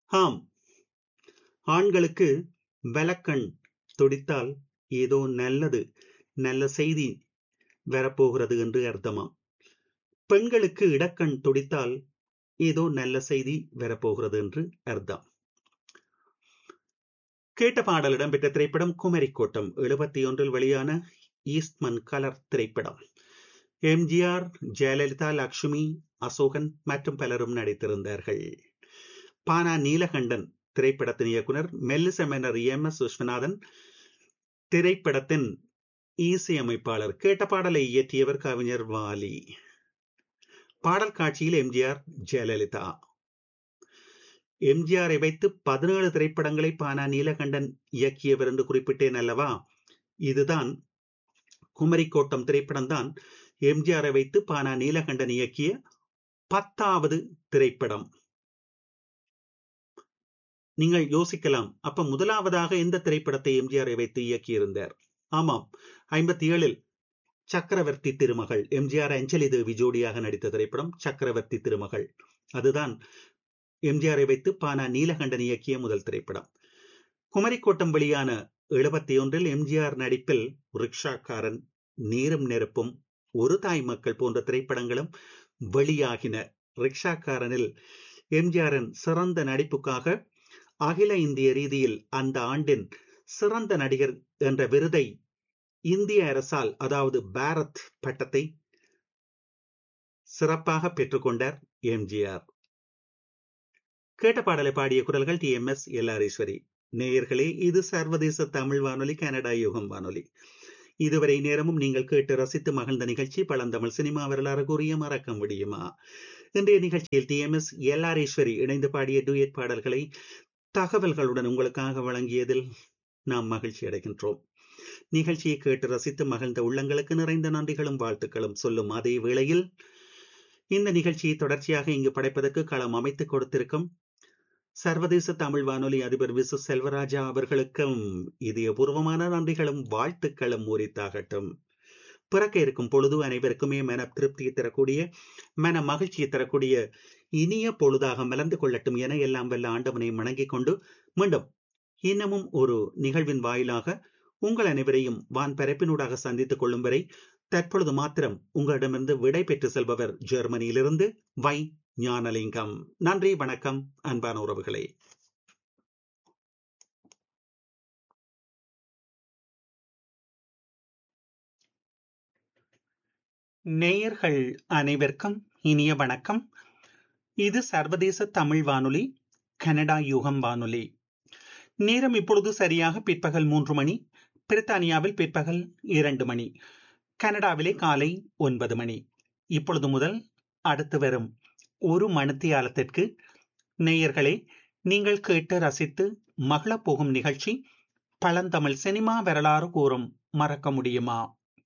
ஆம் ஆண்களுக்கு வலக்கண் துடித்தால் ஏதோ நல்லது நல்ல செய்தி வரப்போகிறது என்று அர்த்தமாம் பெண்களுக்கு இடக்கண் துடித்தால் ஏதோ நல்ல செய்தி வரப்போகிறது என்று அர்த்தம் கேட்ட பாடல் இடம்பெற்ற திரைப்படம் குமரி கோட்டம் எழுபத்தி ஒன்றில் வெளியான ஈஸ்ட்மன் கலர் திரைப்படம் எம்ஜிஆர் ஜெயலலிதா லக்ஷ்மி அசோகன் மற்றும் பலரும் நடித்திருந்தார்கள் பானா நீலகண்டன் திரைப்படத்தின் இயக்குனர் மெல்லிசமெனர் எம் எஸ் விஸ்வநாதன் திரைப்படத்தின் இசையமைப்பாளர் கேட்ட பாடலை இயற்றியவர் கவிஞர் வாலி பாடல் காட்சியில் எம்ஜிஆர் ஜெயலலிதா எம்ஜிஆரை வைத்து பதினேழு திரைப்படங்களை பானா நீலகண்டன் இயக்கியவர் என்று குறிப்பிட்டேன் அல்லவா இதுதான் குமரிக்கோட்டம் திரைப்படம் தான் எம்ஜிஆரை வைத்து பானா நீலகண்டன் இயக்கிய பத்தாவது திரைப்படம் நீங்கள் யோசிக்கலாம் அப்ப முதலாவதாக எந்த திரைப்படத்தை எம்ஜிஆரை வைத்து இயக்கியிருந்தார் ஆமாம் ஐம்பத்தி ஏழில் சக்கரவர்த்தி திருமகள் எம்ஜிஆர் அஞ்சலி தேவி ஜோடியாக நடித்த திரைப்படம் சக்கரவர்த்தி திருமகள் அதுதான் எம்ஜிஆரை வைத்து பானா நீலகண்டன் இயக்கிய முதல் திரைப்படம் குமரிக்கோட்டம் வெளியான எழுபத்தி ஒன்றில் எம்ஜிஆர் நடிப்பில் ரிக்ஷாக்காரன் நீரும் நெருப்பும் ஒரு தாய் மக்கள் போன்ற திரைப்படங்களும் வெளியாகின ரிக்ஷாக்காரனில் எம்ஜிஆரின் சிறந்த நடிப்புக்காக அகில இந்திய ரீதியில் அந்த ஆண்டின் சிறந்த நடிகர் என்ற விருதை இந்திய அரசால் அதாவது பாரத் பட்டத்தை சிறப்பாக பெற்றுக்கொண்டார் எம்ஜிஆர் கேட்ட பாடலை பாடிய குரல்கள் டி எம் எஸ் எல்லாரீஸ்வரி நேயர்களே இது சர்வதேச தமிழ் வானொலி கனடா யுகம் வானொலி இதுவரை நேரமும் நீங்கள் கேட்டு ரசித்து மகிழ்ந்த நிகழ்ச்சி பழந்தமிழ் சினிமா வரலாறு கூறிய மறக்க முடியுமா இன்றைய நிகழ்ச்சியில் டி எம் எஸ் எல்லாரீஸ்வரி இணைந்து பாடிய டூயட் பாடல்களை தகவல்களுடன் உங்களுக்காக வழங்கியதில் நாம் மகிழ்ச்சி அடைகின்றோம் நிகழ்ச்சியை கேட்டு ரசித்து மகிழ்ந்த உள்ளங்களுக்கு நிறைந்த நன்றிகளும் வாழ்த்துக்களும் சொல்லும் அதே வேளையில் இந்த நிகழ்ச்சியை தொடர்ச்சியாக இங்கு படைப்பதற்கு களம் அமைத்துக் கொடுத்திருக்கும் சர்வதேச தமிழ் வானொலி அதிபர் விசு செல்வராஜா அவர்களுக்கும் இதயபூர்வமான நன்றிகளும் வாழ்த்துக்களும் உரித்தாகட்டும் பிறக்க இருக்கும் பொழுது அனைவருக்குமே மன திருப்தியை தரக்கூடிய மன மகிழ்ச்சியை தரக்கூடிய இனிய பொழுதாக மலர்ந்து கொள்ளட்டும் என எல்லாம் வல்ல ஆண்டவனை வணங்கிக் கொண்டு மீண்டும் இன்னமும் ஒரு நிகழ்வின் வாயிலாக உங்கள் அனைவரையும் வான் பரப்பினூடாக சந்தித்துக் கொள்ளும் வரை தற்பொழுது மாத்திரம் உங்களிடமிருந்து விடை பெற்று செல்பவர் ஜெர்மனியிலிருந்து வை ஞானலிங்கம் நன்றி வணக்கம் அன்பான உறவுகளே நேயர்கள் அனைவருக்கும் இனிய வணக்கம் இது சர்வதேச தமிழ் வானொலி கனடா யுகம் வானொலி நேரம் இப்பொழுது சரியாக பிற்பகல் மூன்று மணி பிரித்தானியாவில் பிற்பகல் இரண்டு மணி கனடாவிலே காலை ஒன்பது மணி இப்பொழுது முதல் அடுத்து வரும் ஒரு மணித்தியாலத்திற்கு நேயர்களே நீங்கள் கேட்டு ரசித்து மகளப் போகும் நிகழ்ச்சி பழந்தமிழ் சினிமா வரலாறு கூறும் மறக்க முடியுமா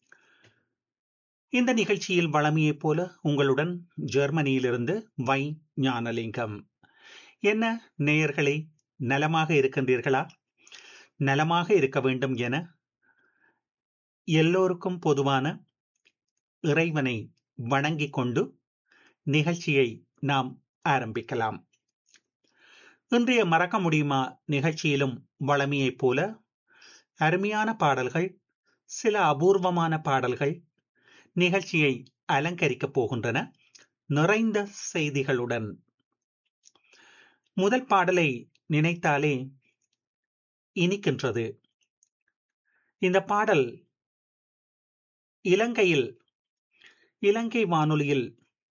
இந்த நிகழ்ச்சியில் வளமையைப் போல உங்களுடன் ஜெர்மனியிலிருந்து வை ஞானலிங்கம் என்ன நேயர்களே நலமாக இருக்கின்றீர்களா நலமாக இருக்க வேண்டும் என எல்லோருக்கும் பொதுவான இறைவனை வணங்கிக் கொண்டு நிகழ்ச்சியை நாம் ஆரம்பிக்கலாம் இன்றைய மறக்க முடியுமா நிகழ்ச்சியிலும் வளமையைப் போல அருமையான பாடல்கள் சில அபூர்வமான பாடல்கள் நிகழ்ச்சியை அலங்கரிக்கப் போகின்றன நிறைந்த செய்திகளுடன் முதல் பாடலை நினைத்தாலே இனிக்கின்றது இந்த பாடல் இலங்கையில் இலங்கை வானொலியில்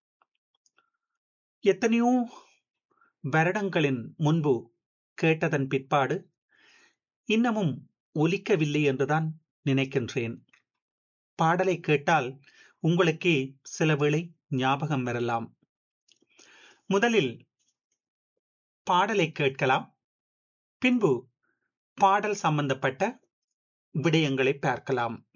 எத்தனையோ வருடங்களின் முன்பு கேட்டதன் பிற்பாடு இன்னமும் ஒலிக்கவில்லை என்றுதான் நினைக்கின்றேன் பாடலை கேட்டால் உங்களுக்கே சில வேளை ஞாபகம் வரலாம் முதலில் பாடலை கேட்கலாம் பின்பு பாடல் சம்பந்தப்பட்ட விடயங்களை பார்க்கலாம்